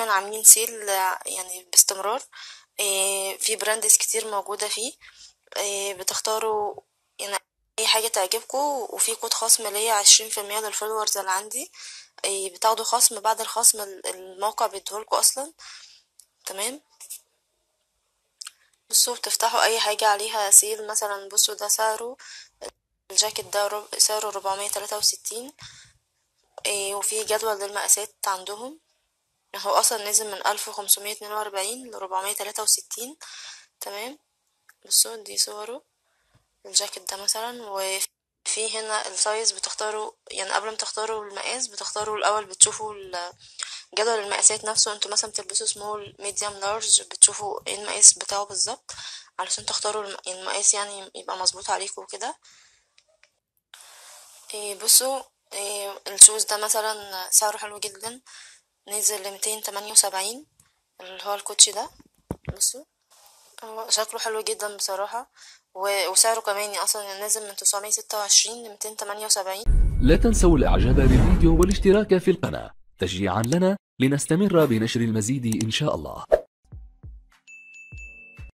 دايما عاملين سيل يعني باستمرار آه، في براندز كتير موجودة فيه آه، بتختاروا يعني اي حاجة تعجبكم وفي كود خصم ليا عشرين في المية للفولورز اللي عندي آه، بتاخدوا خصم بعد الخصم ال- الموقع بيديهولكوا اصلا تمام بصوا بتفتحوا اي حاجة عليها سيل مثلا بصوا ده سعره الجاكيت ده رب- سعره ربعمية تلاتة وستين وفي جدول للمقاسات عندهم هو اصلا نزل من الف وخمسمية اتنين واربعين لربعمية تلاتة وستين تمام بصوا دي صوره الجاكيت ده مثلا وفي هنا السايز بتختاروا يعني قبل ما تختاروا المقاس بتختاروا الاول بتشوفوا ال- جدول المقاسات نفسه انتوا مثلا بتلبسوا سمول ميديوم لارج بتشوفوا ايه المقاس بتاعه بالظبط علشان تختاروا الم- المقاس يعني يبقى مظبوط عليكم وكده إيه بصوا إيه الشوز ده مثلا سعره حلو جدا نزل لميتين تمانية وسبعين اللي هو الكوتشي ده بصوا هو شكله حلو جدا بصراحة و- وسعره كمان يعني اصلا نازل من تسعمية ستة وعشرين لميتين تمانية وسبعين لا تنسوا الإعجاب بالفيديو والاشتراك في القناة تشجيعا لنا لنستمر بنشر المزيد إن شاء الله